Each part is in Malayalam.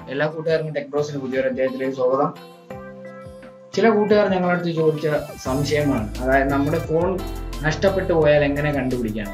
എല്ലാ കൂട്ടുകാർക്കും ടെക്ബ്രോസിന് പുതിയൊരു അധ്യായത്തിലേക്ക് സ്വാഗതം ചില കൂട്ടുകാർ ഞങ്ങളുടെ അടുത്ത് ചോദിച്ച സംശയമാണ് അതായത് നമ്മുടെ ഫോൺ നഷ്ടപ്പെട്ടു പോയാൽ എങ്ങനെ കണ്ടുപിടിക്കണം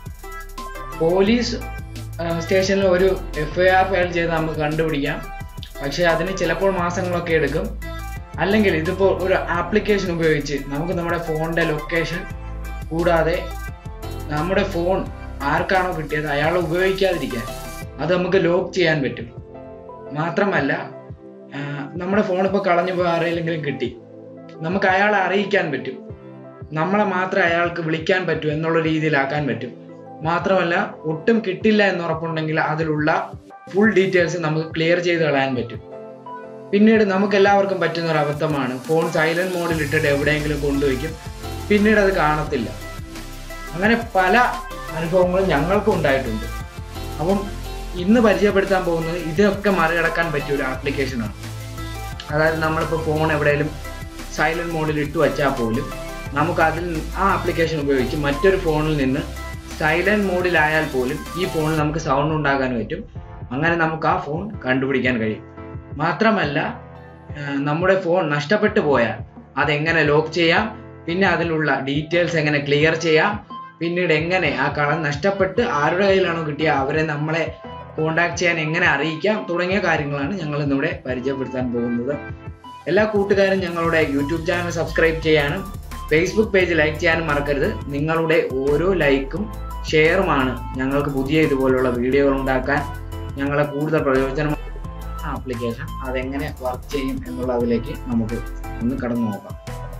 പോലീസ് ആ, സ്റ്റേഷനിൽ ഒരു എഫ് ഐ ആർ ഫയൽ ചെയ്ത് നമുക്ക് കണ്ടുപിടിക്കാം പക്ഷെ അതിന് ചിലപ്പോൾ മാസങ്ങളൊക്കെ എടുക്കും അല്ലെങ്കിൽ ഇതിപ്പോൾ ഒരു ആപ്ലിക്കേഷൻ ഉപയോഗിച്ച് നമുക്ക് നമ്മുടെ ഫോണിന്റെ ലൊക്കേഷൻ കൂടാതെ നമ്മുടെ ഫോൺ ആർക്കാണോ കിട്ടിയത് അയാൾ ഉപയോഗിക്കാതിരിക്കാൻ അത് നമുക്ക് ലോക്ക് ചെയ്യാൻ പറ്റും മാത്രമല്ല ആ, നമ്മുടെ ഫോൺ ഇപ്പോൾ കളഞ്ഞു പോയ ആരെങ്കിലും കിട്ടി നമുക്ക് അയാളെ അറിയിക്കാൻ പറ്റും നമ്മളെ മാത്രമേ അയാൾക്ക് വിളിക്കാൻ പറ്റൂ എന്നുള്ള രീതിയിലാക്കാൻ പറ്റും മാത്രമല്ല ഒട്ടും കിട്ടില്ല എന്ന് ഉറപ്പുണ്ടെങ്കിൽ അതിലുള്ള ഫുൾ ഡീറ്റെയിൽസ് നമുക്ക് ക്ലിയർ ചെയ്ത് കളയാൻ പറ്റും പിന്നീട് നമുക്ക് എല്ലാവർക്കും പറ്റുന്ന ഒരു അബദ്ധമാണ് ഫോൺ സൈലന്റ് മോഡിൽ ഇട്ടിട്ട് എവിടെയെങ്കിലും കൊണ്ടുവയ്ക്കും പിന്നീട് അത് കാണത്തില്ല അങ്ങനെ പല അനുഭവങ്ങളും ഞങ്ങൾക്കും ഉണ്ടായിട്ടുണ്ട് അപ്പം ഇന്ന് പരിചയപ്പെടുത്താൻ പോകുന്നത് ഇതൊക്കെ മറികടക്കാൻ പറ്റിയ ഒരു ആപ്ലിക്കേഷനാണ് അതായത് നമ്മളിപ്പോൾ ഫോൺ എവിടെയെങ്കിലും സൈലന്റ് മോഡിൽ ഇട്ട് വച്ചാൽ പോലും നമുക്ക് അതിൽ ആ ആപ്ലിക്കേഷൻ ഉപയോഗിച്ച് മറ്റൊരു ഫോണിൽ നിന്ന് സൈലന്റ് മോഡിലായാൽ പോലും ഈ ഫോണിൽ നമുക്ക് സൗണ്ട് ഉണ്ടാക്കാൻ പറ്റും അങ്ങനെ നമുക്ക് ആ ഫോൺ കണ്ടുപിടിക്കാൻ കഴിയും മാത്രമല്ല ആ, നമ്മുടെ ഫോൺ നഷ്ടപ്പെട്ടു പോയാൽ അതെങ്ങനെ ലോക്ക് ചെയ്യാം പിന്നെ അതിലുള്ള ഡീറ്റെയിൽസ് എങ്ങനെ ക്ലിയർ ചെയ്യാം പിന്നീട് എങ്ങനെ ആ കളം നഷ്ടപ്പെട്ട് ആരുടെ കയ്യിലാണോ കിട്ടിയ അവരെ നമ്മളെ കോണ്ടാക്ട് ചെയ്യാൻ എങ്ങനെ അറിയിക്കാം തുടങ്ങിയ കാര്യങ്ങളാണ് ഞങ്ങൾ ഇന്നിവിടെ പരിചയപ്പെടുത്താൻ പോകുന്നത് എല്ലാ കൂട്ടുകാരും ഞങ്ങളുടെ യൂട്യൂബ് ചാനൽ സബ്സ്ക്രൈബ് ചെയ്യാനും ഫേസ്ബുക്ക് പേജ് ലൈക്ക് ചെയ്യാനും മറക്കരുത് നിങ്ങളുടെ ഓരോ ലൈക്കും ഷെയറുമാണ് ഞങ്ങൾക്ക് പുതിയ ഇതുപോലുള്ള വീഡിയോകൾ ഉണ്ടാക്കാൻ ഞങ്ങളെ കൂടുതൽ പ്രയോജനം ആപ്ലിക്കേഷൻ അതെങ്ങനെ വർക്ക് ചെയ്യും എന്നുള്ളതിലേക്ക് നമുക്ക് ഒന്ന് കടന്നു നോക്കാം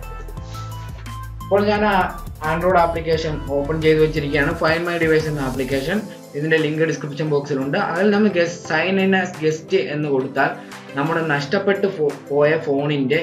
ഇപ്പോൾ ഞാൻ ആൻഡ്രോയിഡ് ആപ്ലിക്കേഷൻ ഓപ്പൺ ചെയ്ത് വെച്ചിരിക്കുകയാണ് ഫൈൻ മൈ ഡിവൈസ് എന്ന ആപ്ലിക്കേഷൻ ഇതിന്റെ ലിങ്ക് ഡിസ്ക്രിപ്ഷൻ ബോക്സിലുണ്ട് അതിൽ നമ്മൾ guest sign in as guest എന്ന് കൊടുത്താൽ നമ്മുടെ നഷ്ടപ്പെട്ടു ഫോ- പോയ ഫോണിന്റെ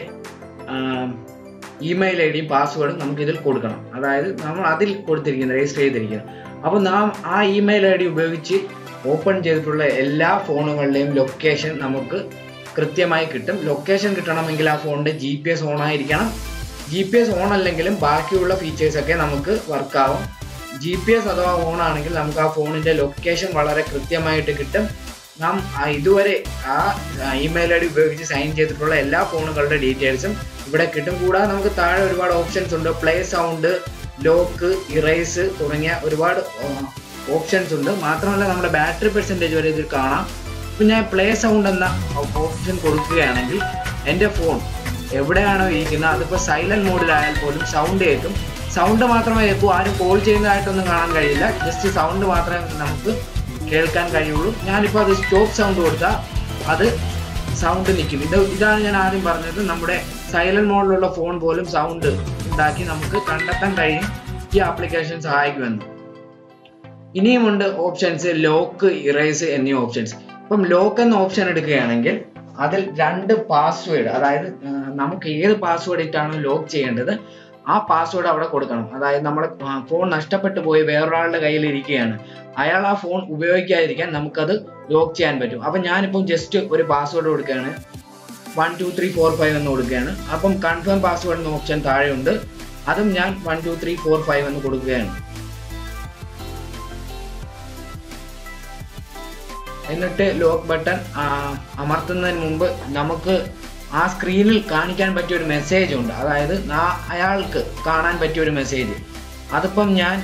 ഇമെയിൽ ഐ ഡിയും പാസ്വേഡും നമുക്ക് ഇതിൽ കൊടുക്കണം അതായത് നമ്മൾ അതിൽ കൊടുത്തിരിക്കുന്നത് രജിസ്റ്റർ ചെയ്തിരിക്കുന്നത് അപ്പോൾ നാം ആ ഇമെയിൽ ഐ ഡി ഉപയോഗിച്ച് ഓപ്പൺ ചെയ്തിട്ടുള്ള എല്ലാ ഫോണുകളുടെയും ലൊക്കേഷൻ നമുക്ക് കൃത്യമായി കിട്ടും ലൊക്കേഷൻ കിട്ടണമെങ്കിൽ ആ ഫോണിന്റെ ജി പി എസ് ഓൺ ആയിരിക്കണം ജി പി എസ് ഓൺ അല്ലെങ്കിലും ബാക്കിയുള്ള ഫീച്ചേഴ്സ് ഒക്കെ നമുക്ക് വർക്കാവും ജി പി എസ് അഥവാ ഓൺ ആണെങ്കിൽ നമുക്ക് ആ ഫോണിന്റെ ലൊക്കേഷൻ വളരെ കൃത്യമായിട്ട് കിട്ടും നാം ആ ഇതുവരെ ആ ഇമെയിൽ ഐ ഡി ഉപയോഗിച്ച് സൈൻ ചെയ്തിട്ടുള്ള എല്ലാ ഫോണുകളുടെ ഡീറ്റെയിൽസും ഇവിടെ കിട്ടും കൂടാതെ നമുക്ക് താഴെ ഒരുപാട് ഓപ്ഷൻസ് ഉണ്ട് പ്ലേ സൗണ്ട് ലോക്ക് ഇറേസ് തുടങ്ങിയ ഒരുപാട് ഓപ്ഷൻസ് ഉണ്ട് മാത്രമല്ല നമ്മുടെ ബാറ്ററി പെർസെൻറ്റേജ് വരെ ഇതിൽ കാണാം ഇപ്പം ഞാൻ പ്ലേ സൗണ്ട് എന്ന ഓപ്ഷൻ കൊടുക്കുകയാണെങ്കിൽ എൻ്റെ ഫോൺ എവിടെയാണോ ഇരിക്കുന്നത് അതിപ്പോൾ സൈലന്റ് മോഡിലായാൽ പോലും സൗണ്ട് കേൾക്കും സൗണ്ട് മാത്രമേ കേൾക്കൂ ആരും കോൾ ചെയ്യുന്നതായിട്ടൊന്നും കാണാൻ കഴിയില്ല ജസ്റ്റ് സൗണ്ട് മാത്രമേ നമുക്ക് കേൾക്കാൻ കഴിയുള്ളൂ ഞാനിപ്പോൾ അത് സ്റ്റോപ്പ് സൗണ്ട് കൊടുത്താൽ അത് സൗണ്ട് നിൽക്കും ഇത് ഇതാണ് ഞാൻ ആദ്യം പറഞ്ഞത് നമ്മുടെ സൈലന്റ് മോഡിലുള്ള ഫോൺ പോലും സൗണ്ട് ഉണ്ടാക്കി നമുക്ക് കണ്ടെത്താൻ കഴിയും ഈ ആപ്ലിക്കേഷൻ സഹായിക്കുമെന്ന് ഇനിയുമുണ്ട് ഓപ്ഷൻസ് ലോക്ക് ഇറേസ് എന്നീ ഓപ്ഷൻസ് ഇപ്പം ലോക്ക് എന്ന ഓപ്ഷൻ എടുക്കുകയാണെങ്കിൽ അതിൽ രണ്ട് പാസ്വേഡ് അതായത് ആ, നമുക്ക് ഏത് പാസ്വേഡ് ഇട്ടാണോ ലോക്ക് ചെയ്യേണ്ടത് ആ പാസ്വേഡ് അവിടെ കൊടുക്കണം അതായത് നമ്മുടെ ഫോൺ നഷ്ടപ്പെട്ടു പോയി വേറൊരാളുടെ കയ്യിൽ ഇരിക്കുകയാണ് അയാൾ ആ ഫോൺ ഉപയോഗിക്കാതിരിക്കാൻ നമുക്കത് ലോക്ക് ചെയ്യാൻ പറ്റും അപ്പം ഞാനിപ്പം ജസ്റ്റ് ഒരു പാസ്വേഡ് കൊടുക്കുകയാണ് one two three four five എന്ന് കൊടുക്കുകയാണ് അപ്പം കൺഫേം പാസ്വേഡ് എന്ന ഓപ്ഷൻ താഴെയുണ്ട് അതും ഞാൻ one two three four five എന്ന് കൊടുക്കുകയാണ് എന്നിട്ട് ലോക്ക് ബട്ടൺ അമർത്തുന്നതിന് മുമ്പ് നമുക്ക് ആ സ്ക്രീനിൽ കാണിക്കാൻ പറ്റിയ ഒരു മെസ്സേജ് ഉണ്ട് അതായത് ആ- അയാൾക്ക് കാണാൻ പറ്റിയ ഒരു മെസ്സേജ് അതിപ്പം ഞാൻ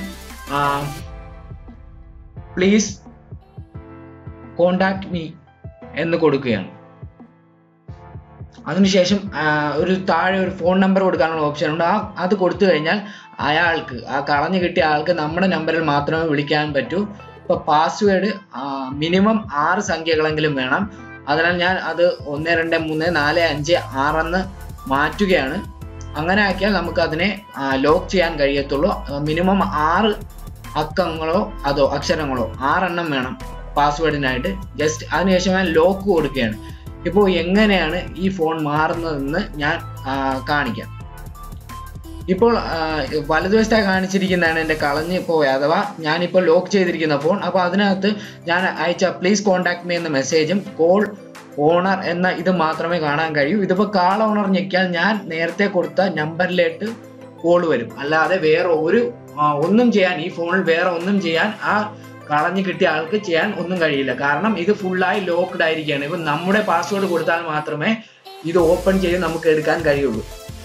പ്ലീസ് കോണ്ടാക്ട് മീ എന്ന് കൊടുക്കുകയാണ് അതിനുശേഷം ആ, ഒരു താഴെ ഒരു ഫോൺ നമ്പർ കൊടുക്കാനുള്ള ഓപ്ഷൻ ഉണ്ട് ആ അത് കൊടുത്തു കഴിഞ്ഞാൽ അയാൾക്ക് ആ കളഞ്ഞു കിട്ടിയ ആൾക്ക് നമ്മുടെ നമ്പറിൽ മാത്രമേ വിളിക്കാൻ പറ്റൂ ഇപ്പൊ പാസ്വേഡ് മിനിമം ആറ് സംഖ്യകളെങ്കിലും വേണം അതിനാൽ ഞാൻ അത് ഒന്ന് രണ്ട് മൂന്ന് നാല് അഞ്ച് ആറെന്ന് മാറ്റുകയാണ് അങ്ങനെ ആക്കിയാൽ നമുക്ക് അതിനെ ലോക്ക് ചെയ്യാൻ കഴിയത്തുള്ളൂ മിനിമം ആറ് അക്കങ്ങളോ അതോ അക്ഷരങ്ങളോ ആറെണ്ണം വേണം പാസ്വേഡിനായിട്ട് ജസ്റ്റ് അതിനുശേഷം ഞാൻ ലോക്ക് കൊടുക്കുകയാണ് ഇപ്പോൾ എങ്ങനെയാണ് ഈ ഫോൺ മാറുന്നതെന്ന് ഞാൻ ആ, കാണിക്കാം ഇപ്പോൾ ആ, വലതുവശത്തായി കാണിച്ചിരിക്കുന്നതാണ് എൻ്റെ കളഞ്ഞ് പോയ അഥവാ ഞാനിപ്പോൾ ലോക്ക് ചെയ്തിരിക്കുന്ന ഫോൺ അപ്പോൾ അതിനകത്ത് ഞാൻ അയച്ച പ്ലീസ് കോൺടാക്ട് മീ എന്ന മെസ്സേജും കോൾ ഓണർ എന്ന ഇത് മാത്രമേ കാണാൻ കഴിയൂ ഇതിപ്പോൾ കാൾ ഓണർ ഞെക്കിയാൽ ഞാൻ നേരത്തെ കൊടുത്ത നമ്പറിലേക്ക് കോൾ വരും അല്ലാതെ വേറെ ഒരു ആ, ഒന്നും ചെയ്യാൻ ഈ ഫോണിൽ വേറെ ഒന്നും ചെയ്യാൻ ആ കളഞ്ഞു കിട്ടിയ ആൾക്ക് ചെയ്യാൻ ഒന്നും കഴിയില്ല കാരണം ഇത് ഫുള്ളായി ലോക്ക്ഡ് ആയിരിക്കുകയാണ് ഇപ്പൊ നമ്മുടെ പാസ്വേഡ് കൊടുത്താൽ മാത്രമേ ഇത് ഓപ്പൺ ചെയ്ത് നമുക്ക് എടുക്കാൻ കഴിയുള്ളൂ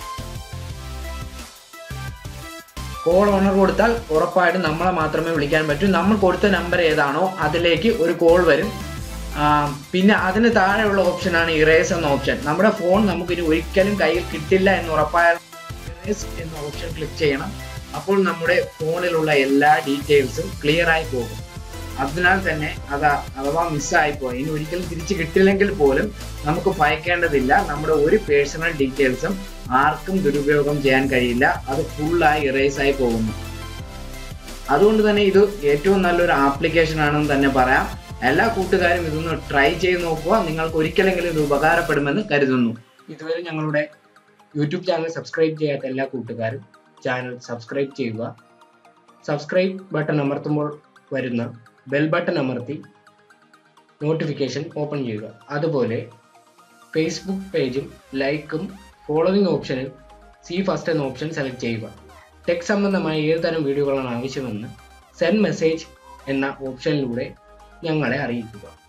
കോൾ ഓണർ കൊടുത്താൽ ഉറപ്പായിട്ടും നമ്മളെ മാത്രമേ വിളിക്കാൻ പറ്റൂ നമ്മൾ കൊടുത്ത നമ്പർ ഏതാണോ അതിലേക്ക് ഒരു കോൾ വരും ആ, പിന്നെ അതിന് താഴെയുള്ള ഓപ്ഷനാണ് ഇറേസ് എന്ന ഓപ്ഷൻ നമ്മുടെ ഫോൺ നമുക്ക് ഇനി ഒരിക്കലും കയ്യിൽ കിട്ടില്ല എന്ന് ഉറപ്പായാൽ ഇറേസ് എന്ന ഓപ്ഷൻ ക്ലിക്ക് ചെയ്യണം അപ്പോൾ നമ്മുടെ ഫോണിലുള്ള എല്ലാ ഡീറ്റെയിൽസും ക്ലിയർ ആയി പോകും അതിനാൽ തന്നെ അത് അഥവാ മിസ്സായി പോയി ഇനി ഒരിക്കലും തിരിച്ചു കിട്ടില്ലെങ്കിൽ പോലും നമുക്ക് ഭയക്കേണ്ടതില്ല നമ്മുടെ ഒരു പേഴ്സണൽ ഡീറ്റെയിൽസും ആർക്കും ദുരുപയോഗം ചെയ്യാൻ കഴിയില്ല അത് ഫുള്ളായി ഇറേസ് ആയി പോകുന്നു അതുകൊണ്ട് തന്നെ ഇത് ഏറ്റവും നല്ലൊരു ആപ്ലിക്കേഷൻ ആണെന്ന് തന്നെ പറയാം എല്ലാ കൂട്ടുകാരും ഇതൊന്ന് ട്രൈ ചെയ്ത് നോക്കുക നിങ്ങൾക്ക് ഒരിക്കലെങ്കിലും ഇത് ഉപകാരപ്പെടുമെന്ന് കരുതുന്നു ഇതുവരെ ഞങ്ങളുടെ യൂട്യൂബ് ചാനൽ സബ്സ്ക്രൈബ് ചെയ്യാത്ത എല്ലാ കൂട്ടുകാരും ചാനൽ സബ്സ്ക്രൈബ് ചെയ്യുക സബ്സ്ക്രൈബ് ബട്ടൺ അമർത്തുമ്പോൾ വരുന്ന ബെൽ ബട്ടൺ അമർത്തി നോട്ടിഫിക്കേഷൻ ഓപ്പൺ ചെയ്യുക അതുപോലെ ഫേസ്ബുക്ക് പേജും ലൈക്കും ഫോളോവിംഗ് ഓപ്ഷനിൽ സി ഫസ്റ്റ് എന്ന ഓപ്ഷൻ സെലക്ട് ചെയ്യുക ടെക് സംബന്ധമായ ഏത് തരം വീഡിയോകളാണ് ആവശ്യമെന്ന് സെൻഡ് മെസ്സേജ് എന്ന ഓപ്ഷനിലൂടെ ഞങ്ങളെ അറിയിക്കുക